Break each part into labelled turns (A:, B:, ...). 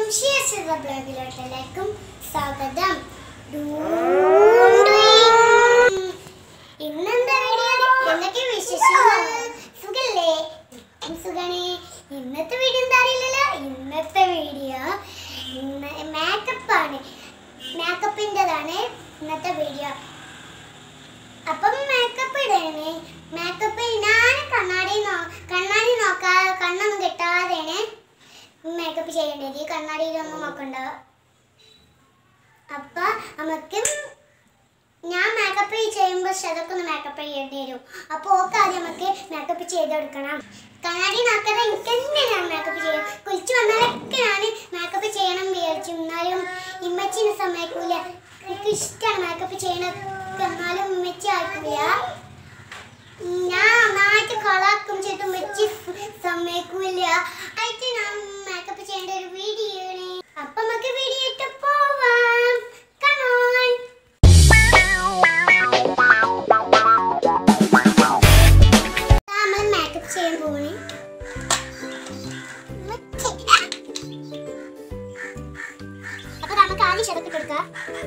A: സംശയിച്ചത് ബ്ലോഗിലോട്ട് എല്ലാവർക്കും സ്വാഗതം ഇന്നെന്താ വീഡിയോ എന്തൊക്കെ വിശേഷങ്ങൾ സുഖല്ലേ സുഖാണ് ഇന്നത്തെ വീഡിയോ എന്താ അറിയില്ലല്ലോ ഇന്നത്തെ വീഡിയോ മേക്കപ്പ് ആണ് മേക്കപ്പിൻ്റെതാണ് ഇന്നത്തെ വീഡിയോ അപ്പം മേക്കപ്പ് ഇടണേ മേക്കപ്പ് ഞാൻ കണ്ണാടി നോ കണ്ണാടി നോക്കാതെ കണ്ണൊന്നും കെട്ടാതെയാണ് മേക്കപ്പ് ചെയ്യേണ്ടത് ഈ കണ്ണാടിയിലൊന്നും നോക്കണ്ട അപ്പൊ നമുക്ക് ഞാൻ മേക്കപ്പ് ചെയ്യുമ്പോൾ ശതക്കൊന്ന് മേക്കപ്പ് ചെയ്യേണ്ടി വരും അപ്പോൾ ഓക്കെ ആദ്യം നമുക്ക് മേക്കപ്പ് ചെയ്തെടുക്കണം കണ്ണാടി നോക്കാതെ എനിക്ക് തന്നെ ഞാൻ മേക്കപ്പ് ചെയ്യും കുളിച്ച് വന്നാലൊക്കെ ഞാൻ മേക്കപ്പ് ചെയ്യണം വിചാരിച്ചു എന്നാലും ഇമ്മച്ചിന് സമ്മതിക്കൂല എനിക്ക് ഇഷ്ടമാണ് മേക്കപ്പ് ചെയ്യണത് എന്നാലും ഉമ്മച്ചി ആയിട്ടില്ല ഞാൻ നന്നായിട്ട് കളാക്കും ചെയ്ത് ഉമ്മച്ചി സമ്മതിക്കൂല ആയിട്ട് ഞാൻ മേക്കപ്പ് ചെയ്യേണ്ട ഒരു വീഡിയോ ആണ് അപ്പൊ നമുക്ക് വീഡിയോ ഇട്ട് പോവാം കമോൺ നമ്മൾ മേക്കപ്പ് ചെയ്യാൻ പോവാണ് അപ്പൊ നമുക്ക് ആദ്യം ചെറുക്കിട്ട് എടുക്കാം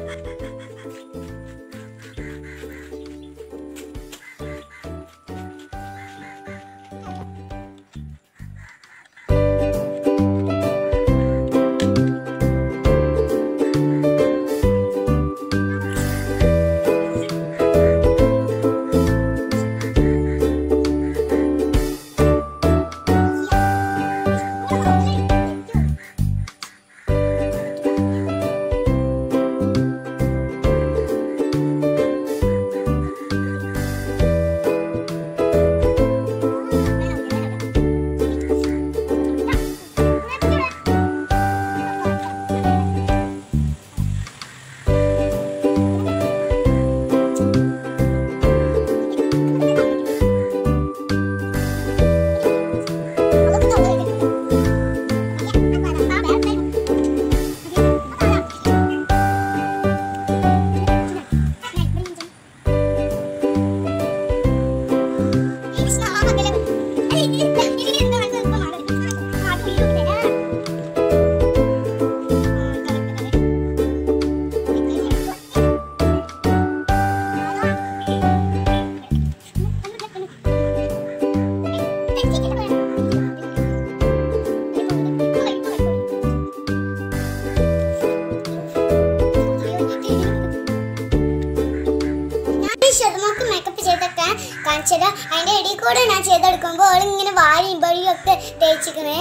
A: ഞാൻ ശതമാക്ക് മേക്കപ്പ് ചെയ്തൊക്കെ കാണിച്ചത് അതിന്റെ ഇടയിൽ കൂടെ ഞാൻ ചെയ്തെടുക്കുമ്പോൾ അവൾ ഇങ്ങനെ വാരിയും വഴിയും ഒക്കെ തേച്ചിക്കണേ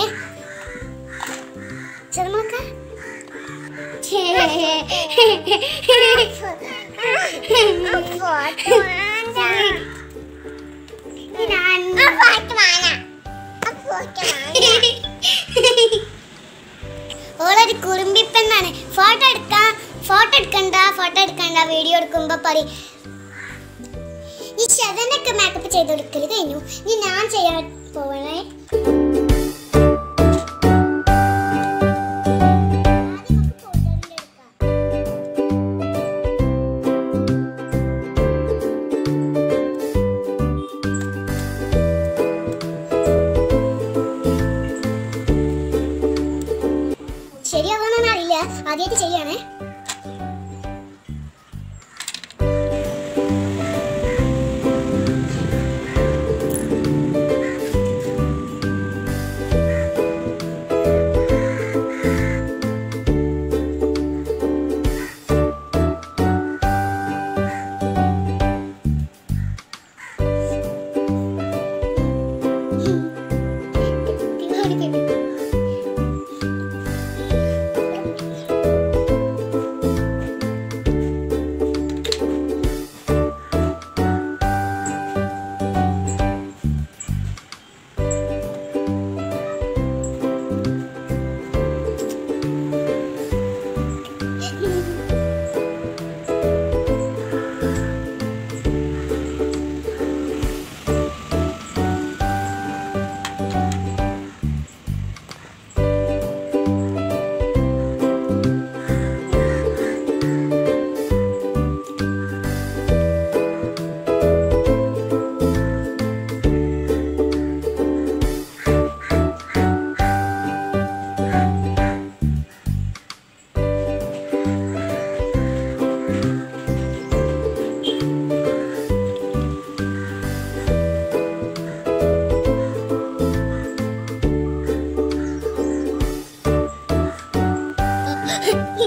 A: ശതമാക്ക ഓളൊരു കുറുമ്പിപ്പെന്നാണ് ഫോട്ടോ എടുക്കാൻ ഫോട്ടോ എടുക്കണ്ട ഫോട്ടോ എടുക്കണ്ട വീഡിയോ എടുക്കുമ്പോ പറയും ഈ ശതനൊക്കെ മേക്കപ്പ് ചെയ്ത് കൊടുക്കല് കഴിഞ്ഞു ഇനി ഞാൻ ചെയ്യാൻ പോവണേ ശരിയാവാണെന്ന് അറിയില്ല ആദ്യമായിട്ട് ചെയ്യണേ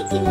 A: കഴിക്കുന്നു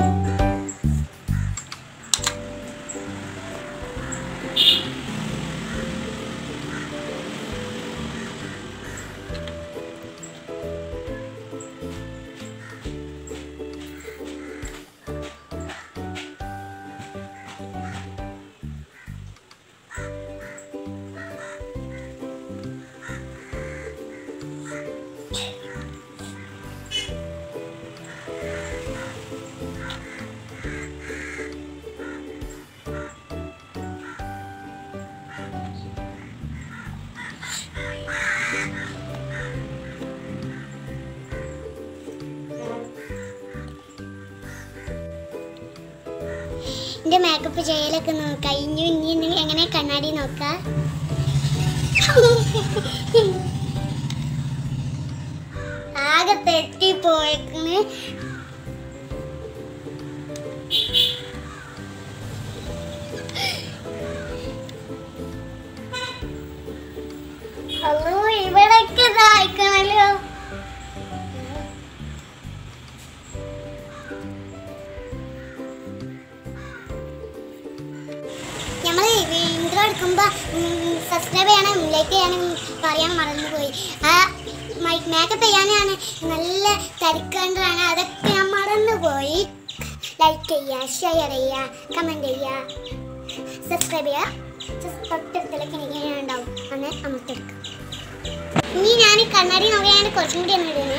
A: എന്റെ മേക്കപ്പ് ചെയ്യലൊക്കെ നോ- കഴിഞ്ഞു ഇനി ഇനി എങ്ങനെ കണ്ണാടി നോക്കാം ആകെ തെറ്റി പോയിക്കണ് ഹലോ ഇവിടൊക്കെ ഇതായിക്കണല്ലോ നമ്മൾ ഇൻട്രോ എടുക്കുമ്പോൾ സബ്സ്ക്രൈബ് ചെയ്യണം ലൈക്ക് ചെയ്യാനും പറയാൻ മറന്നുപോയി ആ മേക്കപ്പ് ചെയ്യാനാണ് നല്ല തിരക്കേണ്ടതാണ് അതൊക്കെ ഞാൻ മറന്നുപോയി ലൈക്ക് ചെയ്യുക ഷെയർ ചെയ്യുക കമൻറ്റ് ചെയ്യുക സബ്സ്ക്രൈബ് ചെയ്യുക തൊട്ടടുത്തിലേക്ക് എനിക്ക് ഉണ്ടാവും അങ്ങനെ അമർത്തെടുക്കാം ഇനി ഞാൻ കണ്ണാടി നോക്കിയാണ് കുറച്ചും കൂടി ഒന്ന് ഇടുന്നത്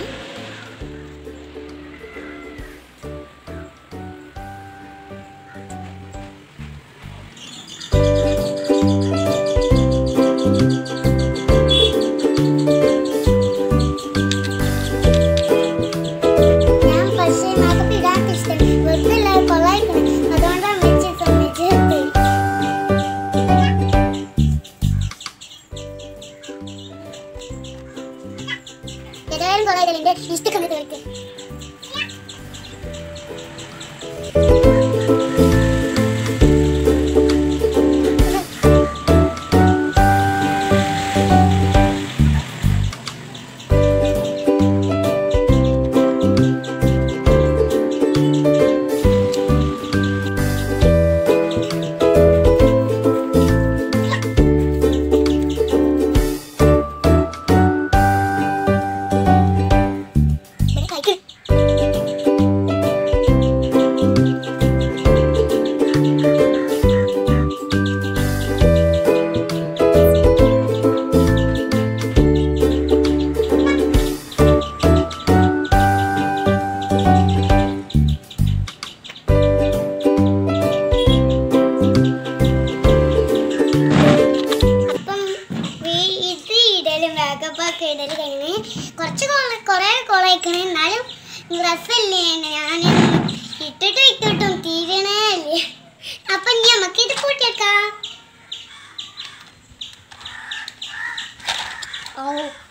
A: ഞാൻ പക്ഷേ മേക്കപ്പ് ഇടാൻ ഇഷ്ടം വെറുതെ കൊള്ളായിക്കണം അതുകൊണ്ടാണ് വെച്ച് സമ്മതിച്ചത് ഏതായാലും കൊള്ളായില്ല എന്റെ ഇഷ്ട കണ്ടിട്ട് വരട്ടെ ഇവിടെ കഴിക്കണം അപ്പം വീ- ഇത് ഇടലും വേഗപ്പൊക്കെ ഇടല് കഴിഞ്ഞ് കുറച്ച് കോള കുറേ കോളയക്കണേ എന്നാലും രസമല്ലേ ഞാൻ ഇട്ടിട്ടും ഇട്ടിട്ടും തീരണേ അല്ലേ അപ്പം ഇനി നമുക്ക് ഇത് കൂട്ടിയേക്കാം ഓ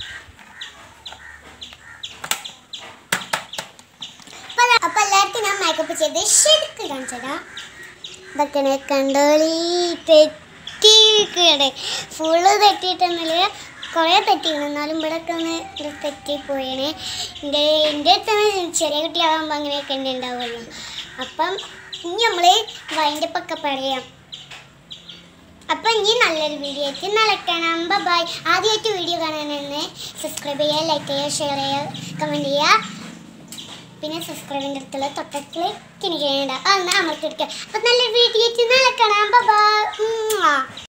A: അപ്പൊ- അപ്പൊ എല്ലാവർക്കും ഞാൻ മേക്കപ്പ് ചെയ്ത് ശരിക്കും കാണിച്ചതാ ഇതൊക്കെ കണ്ടോളി തെറ്റിക്കടെ ഫുള്ള് തെറ്റിയിട്ടെന്നില്ല കുറേ തെറ്റിക്കണം എന്നാലും ഇവിടെ ഒക്കെ ഒന്ന് ഇത് തെറ്റിപ്പോയണേ എൻ്റെ എൻ്റെ അടുത്ത് ചെറിയ കുട്ടിയാകുമ്പോൾ അങ്ങനെയൊക്കെ തന്നെ ഉണ്ടാവുമല്ലോ അപ്പം ഇനി നമ്മൾ വൈൻഡപ്പൊക്കെ പറയാം അപ്പം ഇനി നല്ലൊരു വീഡിയോ ആയിട്ട് നടക്കണം ബൈ ആദ്യമായിട്ട് വീഡിയോ കാണാനെന്ന് സബ്സ്ക്രൈബ് ചെയ്യുക ലൈക്ക് ചെയ്യുക ഷെയർ ചെയ്യുക കമൻറ്റ് ചെയ്യുക പിന്നെ സബ്സ്ക്രൈബിൻ്റെ അടുത്തുള്ള തൊട്ടത്തില് കിണിക്കേണ്ട അന്ന് അമർത്തിയെടുക്കുക അപ്പം നല്ലൊരു വീഡിയോ ആയിട്ട് നടക്കണം ബൈ